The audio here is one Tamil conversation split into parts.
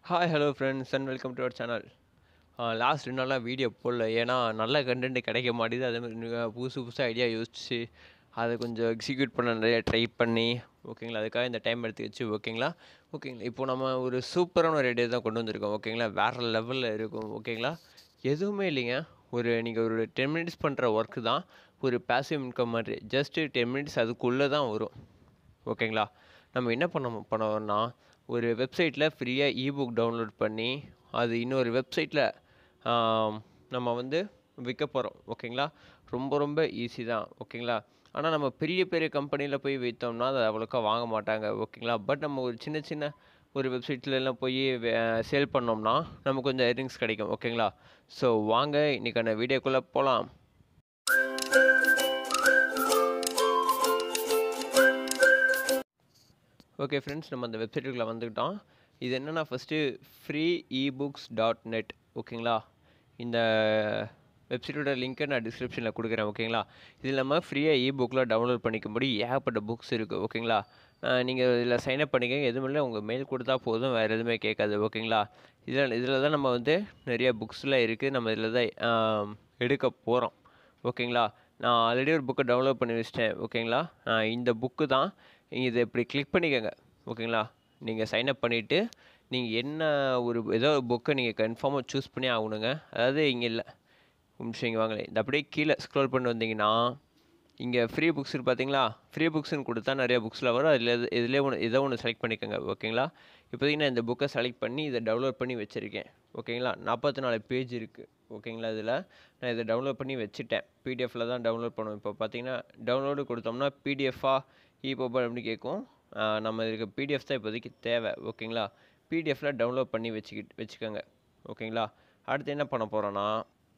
hi hello friends and welcome to our channel last ரெண்டு நாளாக வீடியோ போடல ஏன்னா நல்ல கண்டென்ட் கிடைக்க மாட்டேது அதே மாதிரி நு- புதுசு புதுசாக ஐடியா யோசிச்சு அதை கொஞ்சம் எக்ஸிக்யூட் பண்ண நிறைய ட்ரை பண்ணி ஓகேங்களா அதுக்காக இந்த டைம் எடுத்து வச்சு ஓகேங்களா ஓகேங்களா இப்போ நம்ம ஒரு சூப்பரான ஒரு ஐடியா தான் கொண்டு வந்திருக்கோம் ஓகேங்களா வேறு லெவலில் இருக்கும் ஓகேங்களா எதுவுமே இல்லைங்க ஒரு நீங்கள் ஒரு டென் மினிட்ஸ் பண்ணுற ஒர்க்கு தான் ஒரு பேசிவ் இன்கம் மாதிரி ஜஸ்ட்டு டென் மினிட்ஸ் அதுக்குள்ளே தான் வரும் ஓகேங்களா நம்ம என்ன பண்ண பண்ணோம்னா ஒரு வெப்சைட்டில் ஃப்ரீயாக இபுக் டவுன்லோட் பண்ணி அது இன்னொரு வெப்சைட்டில் நம்ம வந்து விற்க போகிறோம் ஓகேங்களா ரொம்ப ரொம்ப ஈஸி தான் ஓகேங்களா ஆனால் நம்ம பெரிய பெரிய கம்பெனியில் போய் விற்றோம்னா அதை அவ்வளோக்கா வாங்க மாட்டாங்க ஓகேங்களா பட் நம்ம ஒரு சின்ன சின்ன ஒரு வெப்சைட்ல எல்லாம் போய் சேல் பண்ணோம்னா நமக்கு கொஞ்சம் earnings கிடைக்கும் ஓகேங்களா ஸோ வாங்க இன்றைக்கான வீடியோக்குள்ளே போகலாம் ஓகே ஃப்ரெண்ட்ஸ் நம்ம அந்த வெப்சைட்டுக்குள்ளே வந்துக்கிட்டோம் இது என்னென்னா first free ebooks dot net ஓகேங்களா இந்த வெப்சைட்டோட லிங்க்கை நான் டிஸ்கிரிப்ஷனில் கொடுக்குறேன் ஓகேங்களா இது இல்லாமல் ஃப்ரீயாக இபுக்கில் டவுன்லோட் பண்ணிக்கும்படி ஏகப்பட்ட புக்ஸ் இருக்குது ஓகேங்களா நீங்கள் இதில் சைன்அப் பண்ணிக்கங்க எதுவும் இல்லை உங்கள் மெயில் கொடுத்தா போதும் வேறு எதுவுமே கேட்காது ஓகேங்களா இதில் இதில் தான் நம்ம வந்து நிறைய புக்ஸ்லாம் இருக்குது நம்ம இதில் தான் ஆம், எடுக்க போகிறோம் ஓகேங்களா நான் ஆல்ரெடி ஒரு புக்கை டவுன்லோட் பண்ணி வச்சிட்டேன் ஓகேங்களா ஆஹ் இந்த புக்கு தான் நீங்கள் இதை இப்படி கிளிக் பண்ணிக்கோங்க ஓகேங்களா நீங்கள் சைன்அப் பண்ணிவிட்டு நீங்கள் என்ன ஒரு ஏதோ ஒரு புக்கை நீங்கள் கன்ஃபார்மாக சூஸ் பண்ணி ஆகணுங்க அதாவது இங்கே இல்லை ஒரு நிமிஷம் இங்கே வாங்களேன் இந்த அப்படியே கீழே ஸ்க்ரோல் பண்ணி வந்தீங்கன்னா இங்கே ஃப்ரீ புக்ஸ் இருக்கு பார்த்தீங்களா ஃப்ரீ புக்ஸ்னு கொடுத்தா நிறைய புக்ஸில் வரும் அதில் இதிலே ஒன்று இதை ஒன்று செலக்ட் பண்ணிக்கோங்க ஓகேங்களா இப்போதைக்கு நான் இந்த புக்கை செலக்ட் பண்ணி இதை டவுன்லோட் பண்ணி வச்சுருக்கேன் ஓகேங்களா நாற்பத்தி நாலு பேஜ் இருக்குது ஓகேங்களா இதில் நான் இதை டவுன்லோட் பண்ணி வச்சுட்டேன் பிடிஎஃப்பில் தான் டவுன்லோட் பண்ணுவோம் இப்போ பார்த்தீங்கன்னா டவுன்லோடு கொடுத்தோம்னா பிடிஎஃபாக இபோபா அப்படி கேட்கும் ஆஹ் நம்ம இதுக்கு பிடிஎஃப் தான் இப்போதைக்கு தேவை ஓகேங்களா பிடிஎஃப்பில் டவுன்லோட் பண்ணி வச்சுக்கிட்டு வச்சுக்கோங்க ஓகேங்களா அடுத்து என்ன பண்ண போகிறோன்னா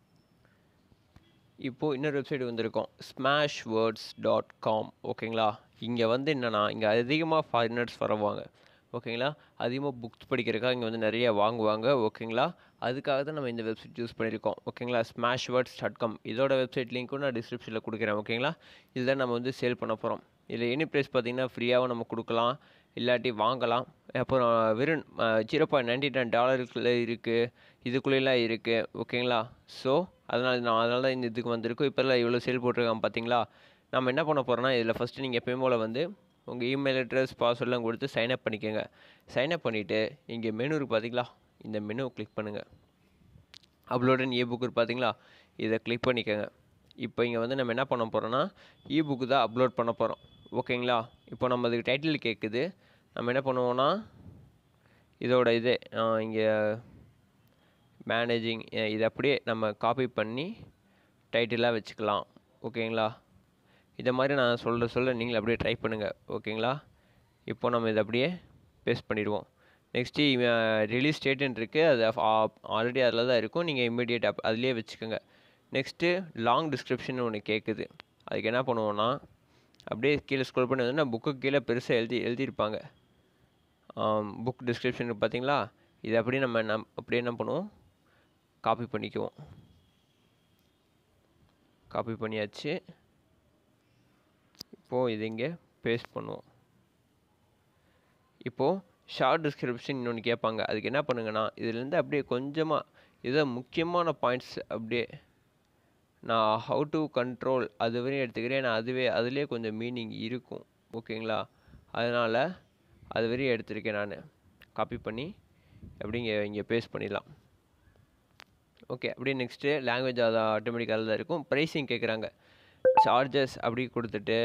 இப்போது இன்னொரு வெப்சைட் வந்திருக்கோம் ஸ்மாஷ் வேர்ட்ஸ் டாட் காம் ஓகேங்களா இங்கே வந்து என்னென்னா இங்கே அதிகமாக ஃபாரினர்ஸ் வரவாங்க ஓகேங்களா அதிகமாக புக்ஸ் படிக்கிறதுக்காக இங்கே வந்து நிறைய வாங்குவாங்க ஓகேங்களா அதுக்காக தான் நம்ம இந்த வெப்சைட் யூஸ் பண்ணியிருக்கோம் ஓகேங்களா ஸ்மாஷ் வேர்ட்ஸ் டாட் காம் இதோட வெப்சைட் லிங்க்கும் நான் டிஸ்கிரிப்ஷனில் கொடுக்குறேன் ஓகேங்களா இதில் நம்ம வந்து சேல் பண்ண போகிறோம் இதில் எனி ப்ரைஸ் பார்த்தீங்கன்னா ஃப்ரீயாகவும் நம்ம கொடுக்கலாம் இல்லாட்டி வாங்கலாம் அப்புறம் வெறும் ஜீரோ பாயிண்ட் நைன்டி நைன் டாலருக்குள்ளே இருக்குது இதுக்குள்ளேலாம் இருக்குது ஓகேங்களா ஸோ அதனால் நான் அதனால தான் இந்த இதுக்கு வந்திருக்கோம் இப்போல்லாம் இவ்வளோ சேல் போட்டிருக்காங்க பார்த்தீங்களா நம்ம என்ன பண்ண போகிறோம்னா இதில் ஃபஸ்ட்டு நீங்கள் எப்பயும் போல் வந்து உங்கள் இமெயில் அட்ரஸ் பாஸ்வேர்ட்லாம் கொடுத்து சைன் அப் பண்ணிக்கோங்க சைன் அப் பண்ணிவிட்டு இங்கே மெனு இருக்கு பார்த்தீங்களா இந்த மெனு கிளிக் பண்ணுங்கள் அப்லோடன் இ புக் பார்த்தீங்களா இதை கிளிக் பண்ணிக்கோங்க இப்போ இங்கே வந்து நம்ம என்ன பண்ண போகிறோம்னா இ புக்கு தான் அப்லோட் பண்ண போகிறோம் ஓகேங்களா இப்போ நம்ம அதுக்கு டைட்டில் கேட்குது நம்ம என்ன பண்ணுவோம்னா இதோட இது இங்கே மேனேஜிங் இதை அப்படியே நம்ம காப்பி பண்ணி டைட்டிலாக வச்சுக்கலாம் ஓகேங்களா இதை மாதிரி நான் சொல்ல சொல்ல நீங்கள் அப்படியே ட்ரை பண்ணுங்கள் ஓகேங்களா இப்போ நம்ம இதை அப்படியே பேஸ்ட் பண்ணிடுவோம் நெக்ஸ்ட்டு ரிலீஸ் டேட்டுன்னு இருக்குது அது ஆல்ரெடி அதில் தான் இருக்கும் நீங்கள் இம்மிடியேட் அப் அதுலேயே வச்சுக்கோங்க நெக்ஸ்ட்டு லாங் டிஸ்கிரிப்ஷன் ஒன்று கேட்குது அதுக்கு என்ன பண்ணுவோன்னா அப்படியே கீழே ஸ்க்ரோல் பண்ணி வந்து புக்கு கீழே பெருசாக எழுதி எழுதியிருப்பாங்க புக் டிஸ்கிரிப்ஷன் பார்த்தீங்களா இது அப்படியே நம்ம நம் அப்படியே என்ன பண்ணுவோம் காப்பி பண்ணிக்குவோம் காப்பி பண்ணியாச்சு இப்போது இது இங்கே பேஸ்ட் பண்ணுவோம் இப்போது ஷார்ட் டிஸ்கிரிப்ஷன் இன்னொன்று கேட்பாங்க அதுக்கு என்ன பண்ணுங்கன்னா இதுலேருந்து அப்படியே கொஞ்சமாக ஏதோ முக்கியமான பாயிண்ட்ஸ் அப்படியே நான் ஹவு டு கண்ட்ரோல் அது வரையும் எடுத்துக்கிறேன் நான் அதுவே அதுலேயே கொஞ்சம் மீனிங் இருக்கும் ஓகேங்களா அதனால் அது வரையும் எடுத்திருக்கேன் நான் காப்பி பண்ணி அப்படி இங்கே இங்கே பேஸ்ட் பண்ணிடலாம் ஓகே அப்படியே நெக்ஸ்ட்டு லாங்குவேஜ் அது ஆட்டோமேட்டிக்காக தான் இருக்கும் ப்ரைஸிங் கேட்குறாங்க சார்ஜஸ் அப்படி கொடுத்துட்டு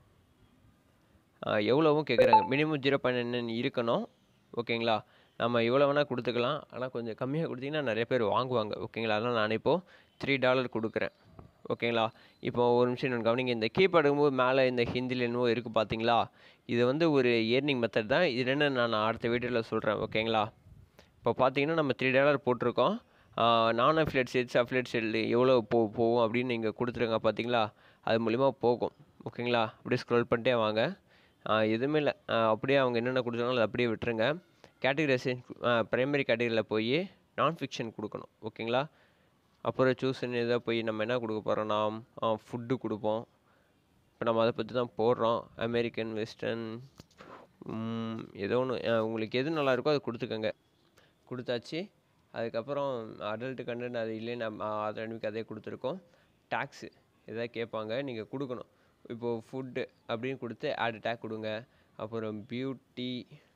ஆஹ், எவ்வளவும் கேட்குறாங்க மினிமம் ஜீரோ பாயிண்ட் நைன் இருக்கணும் ஓகேங்களா நம்ம எவ்வளோ வேணால் கொடுத்துக்கலாம் ஆனால் கொஞ்சம் கம்மியாக கொடுத்தீங்கன்னா நிறைய பேர் வாங்குவாங்க ஓகேங்களா அதனால் நான் இப்போது த்ரீ டாலர் கொடுக்குறேன் ஓகேங்களா இப்போ ஒரு நிமிஷம் நான் கவனிங்க இந்த கீபேட் எடுக்கும்போது மேலே இந்த ஹிந்தியில் என்னவோ இருக்குது பார்த்தீங்களா இது வந்து ஒரு ஏர்னிங் மெத்தட் தான் இது என்னன்னு நான் அடுத்த வீடியோவில் சொல்கிறேன் ஓகேங்களா இப்போ பார்த்தீங்கன்னா நம்ம த்ரீ டாலர் போட்டிருக்கோம் நான் அஃபிலேட் சேல்ஸ் அஃபிலேட் சேல் எவ்வளோ போ போகும் அப்படின்னு நீங்கள் கொடுத்துருங்க பார்த்தீங்களா அது மூலிமா போகும் ஓகேங்களா அப்படியே ஸ்க்ரோல் பண்ணிட்டே வாங்க ஆஹ் எதுவுமே இல்லை அப்படியே அவங்க என்னென்ன கொடுத்தாங்களோ அதை அப்படியே விட்டுருங்க கேட்டகரைசேஷன் ப்ரைமரி கேட்டகரியில் போய் நான் ஃபிக்ஷன் கொடுக்கணும் ஓகேங்களா அப்புறம் சூஸ்ன்னு இதை போய் நம்ம என்ன கொடுக்க போகிறோம்னா ஃபுட்டு கொடுப்போம் இப்போ நம்ம அதை பற்றி தான் போடுறோம் அமெரிக்கன் வெஸ்டர்ன் ஏதோ ஒன்று உங்களுக்கு எது நல்லா இருக்கோ அதை கொடுத்துக்கோங்க கொடுத்தாச்சு அதுக்கப்புறம் அடல்ட் கண்டென்ட் அது இல்லைன்னு ஆதரவுக்கு அதே கொடுத்துருக்கோம் டேக்ஸு எதாவது கேட்பாங்க நீங்கள் கொடுக்கணும் இப்போது ஃபுட்டு அப்படின்னு கொடுத்து ஆட் டேக் கொடுங்க அப்புறம் beauty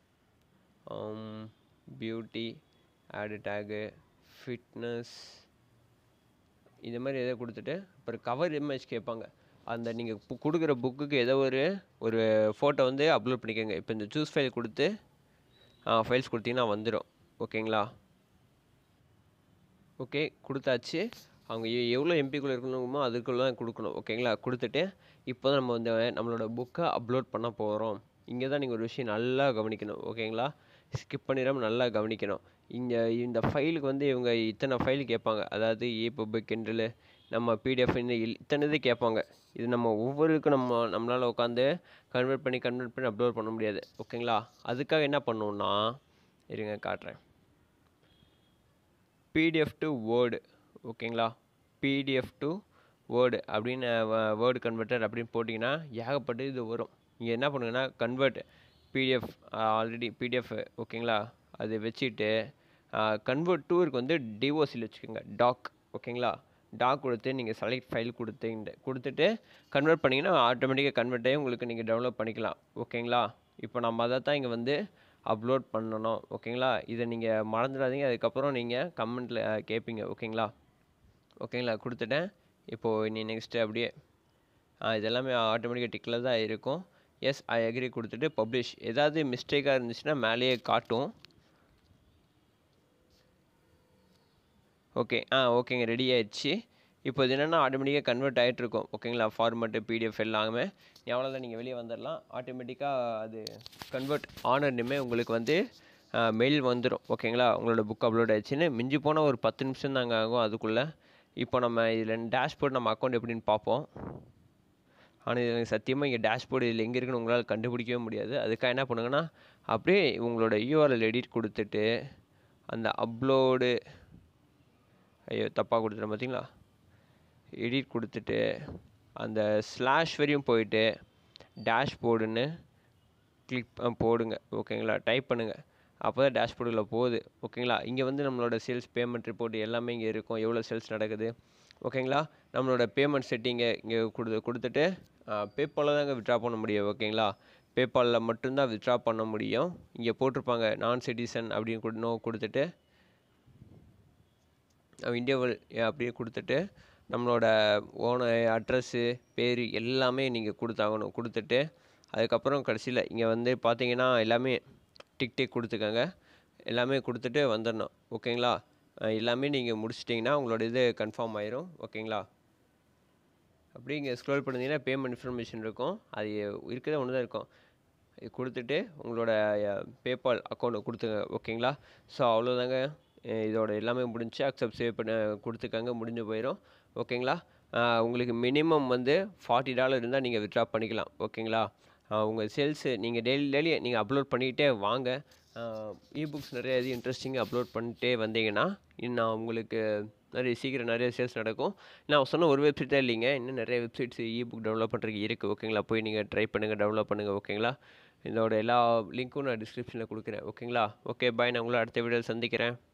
beauty add tag fitness இந்த மாதிரி எதாவது கொடுத்துட்டு அப்புறம் கவர் இமேஜ் கேட்பாங்க அந்த நீங்கள் கொடுக்குற புக்குக்கு ஏதோ ஒரு ஒரு ஃபோட்டோ வந்து அப்லோட் பண்ணிக்கோங்க இப்போ இந்த சூஸ் ஃபைல் கொடுத்து ஃபைல்ஸ் கொடுத்தீங்கன்னா வந்துடும் ஓகேங்களா ஓகே கொடுத்தாச்சு அவங்க எ- எவ்வளோ எம்பிக்குள்ளே இருக்கணுமோ அதுக்குள்ளே தான் கொடுக்கணும் ஓகேங்களா கொடுத்துட்டு இப்போ தான் நம்ம வந்து நம்மளோட புக்கை அப்லோட் பண்ண போகிறோம் இங்கே தான் நீங்கள் ஒரு விஷயம் நல்லா கவனிக்கணும் ஓகேங்களா ஸ்கிப் பண்ணிடாமல் நல்லா கவனிக்கணும் இங்கே இந்த ஃபைலுக்கு வந்து இவங்க இத்தனை ஃபைல் கேட்பாங்க அதாவது ஏபுபு கிண்டலு நம்ம பிடிஎஃப் இத்தனை இது கேட்பாங்க இது நம்ம ஒவ்வொருக்கும் நம்ம நம்மளால் உட்காந்து கன்வெர்ட் பண்ணி கன்வெர்ட் பண்ணி அப்லோட் பண்ண முடியாது ஓகேங்களா அதுக்காக என்ன பண்ணணும்னா இருங்க காட்டுறேன் பிடிஎஃப் டு வேர்டு ஓகேங்களா பிடிஎஃப் டு வேர்டு அப்படின்னு வேர்டு கன்வெர்ட்டர் அப்படின்னு போட்டிங்கன்னா ஏகப்பட்ட இது வரும் நீங்கள் என்ன பண்ணுங்கன்னா கன்வெர்ட் பிடிஎஃப் ஆல்ரெடி பிடிஎஃப் ஓகேங்களா அதை வச்சுட்டு கன்வெர்ட் டூருக்கு வந்து டிஓசியில் வச்சுக்கோங்க டாக் ஓகேங்களா டாக் கொடுத்து நீங்கள் செலக்ட் ஃபைல் கொடுத்து கொடுத்துட்டு கன்வெர்ட் பண்ணிங்கன்னா ஆட்டோமேட்டிக்காக கன்வெர்ட் ஆகி உங்களுக்கு நீங்கள் டெவலப் பண்ணிக்கலாம் ஓகேங்களா இப்போ நம்ம அதை தான் இங்கே வந்து அப்லோட் பண்ணணும் ஓகேங்களா இதை நீங்கள் மறந்துடாதீங்க அதுக்கப்புறம் நீங்கள் கமெண்ட்டில் கேட்பீங்க ஓகேங்களா ஓகேங்களா கொடுத்துட்டேன் இப்போது நீ நெக்ஸ்ட்டு அப்படியே ஆ இதெல்லாமே ஆட்டோமேட்டிக்காக டிக்கில் தான் இருக்கும் எஸ் ஐ அக்ரி கொடுத்துட்டு பப்ளிஷ் ஏதாவது மிஸ்டேக்காக இருந்துச்சுன்னா மேலேயே காட்டும் ஓகே ஆ ஓகேங்க ரெடி ஆயிடுச்சு இப்போ இது என்னென்னா ஆட்டோமேட்டிக்காக கன்வெர்ட் ஆகிட்டு இருக்கும் ஓகேங்களா ஃபார்மெட்டு பிடிஎஃப் எல்லாமே எவ்வளோதான் நீங்கள் வெளியே வந்துடலாம் ஆட்டோமேட்டிக்காக அது கன்வெர்ட் ஆனர்னுமே உங்களுக்கு வந்து மெயில் வந்துடும் ஓகேங்களா உங்களோட புக் அப்லோட் ஆயிடுச்சுன்னு மிஞ்சி போனால் ஒரு பத்து நிமிஷம் தாங்க ஆகும் அதுக்குள்ளே இப்போ நம்ம இதில் டேஷ்போர்ட் நம்ம அக்கௌண்ட் எப்படின்னு பார்ப்போம் ஆனால் இது எனக்கு சத்தியமாக இங்கே டேஷ்போர்டு இதில் எங்கே இருக்குன்னு உங்களால் கண்டுபிடிக்கவே முடியாது அதுக்காக என்ன பண்ணுங்கன்னா அப்படியே உங்களோட யூஆர்எல் எடிட் கொடுத்துட்டு அந்த அப்லோடு ஐயோ தப்பாக கொடுத்துட்டேன் பார்த்தீங்களா எடிட் கொடுத்துட்டு அந்த ஸ்லாஷ் வரையும் போயிட்டு டேஷ்போர்டுன்னு கிளிக் போடுங்க ஓகேங்களா டைப் பண்ணுங்கள் அப்போ தான் டேஷ்போர்டில் போகுது ஓகேங்களா இங்கே வந்து நம்மளோட சேல்ஸ் பேமெண்ட் ரிப்போர்ட் எல்லாமே இங்கே இருக்கும் எவ்வளோ சேல்ஸ் நடக்குது ஓகேங்களா நம்மளோட பேமெண்ட் செட்டிங்கை இங்கே கொடு கொடுத்துட்டு பேப்பாலில் தாங்க விட்ரா பண்ண முடியும் ஓகேங்களா பேபாலில் மட்டும்தான் வித்ட்ரா பண்ண முடியும் இங்கே போட்டிருப்பாங்க நான் சிட்டிசன் அப்படின்னு கொடு நோ கொடுத்துட்டு இந்தியாவில் அப்படியே கொடுத்துட்டு நம்மளோட ஓன அட்ரஸ்ஸு பேர் எல்லாமே நீங்கள் கொடுத்தாகணும் கொடுத்துட்டு அதுக்கப்புறம் கடைசியில் இங்கே வந்து பார்த்தீங்கன்னா எல்லாமே டிக் டிக் கொடுத்துக்கோங்க எல்லாமே கொடுத்துட்டு வந்துடணும் ஓகேங்களா அஹ் எல்லாமே நீங்கள் முடிச்சிட்டிங்கன்னா உங்களோட இது கன்ஃபார்ம் ஆயிரும் ஓகேங்களா அப்படியே இங்கே ஸ்க்ரோல் பண்ணிங்கன்னா பேமெண்ட் இன்ஃபர்மேஷன் இருக்கும் அது இருக்கிறத ஒன்று தான் இருக்கும் இது கொடுத்துட்டு உங்களோட பேபால் அக்கௌண்ட்டை கொடுத்துங்க ஓகேங்களா ஸோ அவ்வளோதாங்க அஹ் இதோட எல்லாமே முடிஞ்சு அக்செப்ட் சேவ் பண்ண கொடுத்துக்கங்க முடிஞ்சு போயிடும் ஓகேங்களா அஹ் உங்களுக்கு மினிமம் வந்து ஃபார்ட்டி டாலர் இருந்தால் நீங்கள் வித்ட்ரா பண்ணிக்கலாம் ஓகேங்களா அஹ் உங்கள் சேல்ஸு நீங்கள் டெய்லி டெய்லி நீங்கள் அப்லோட் பண்ணிக்கிட்டே வாங்க இபுக்ஸ் நிறைய இது இன்ட்ரெஸ்டிங்காக அப்லோட் பண்ணிட்டே வந்தீங்கன்னா இன்னும் உங்களுக்கு நிறைய சீக்கிரம் நிறைய சேல்ஸ் நடக்கும் நான் சொன்ன ஒரு வெப்சைட் தான் இல்லைங்க இன்னும் நிறைய வெப்சைட்ஸ் இபுக் டெவலப் பண்ணுறதுக்கு இருக்குது ஓகேங்களா போய் நீங்கள் ட்ரை பண்ணுங்கள் டெவலப் பண்ணுங்கள் ஓகேங்களா இதோட எல்லா லிங்க்கும் நான் டிஸ்கிரிப்ஷனில் கொடுக்குறேன் ஓகேங்களா ஓகே பாய் நான் உங்களை அடுத்த வீடியோவில் சந்திக்கிறேன்